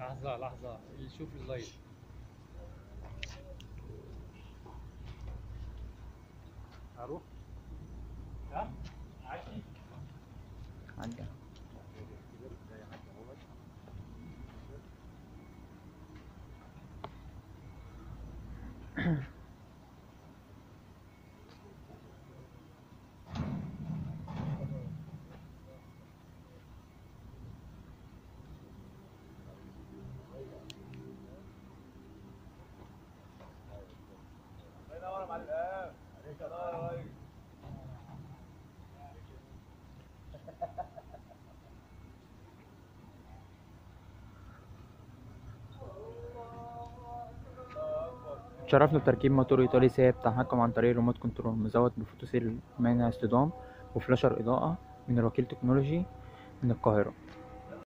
لحظة لحظة يشوف اللايف اروح ها عادي عدي الله ينور يا معلم عليك يا ضايع اتشرفنا بتركيب موتور ايطالي سائب تحكم عن طريق ريموت كنترول مزود بفوتوسيل مانع اصطدام وفلاشر اضاءة من الوكيل تكنولوجي من القاهرة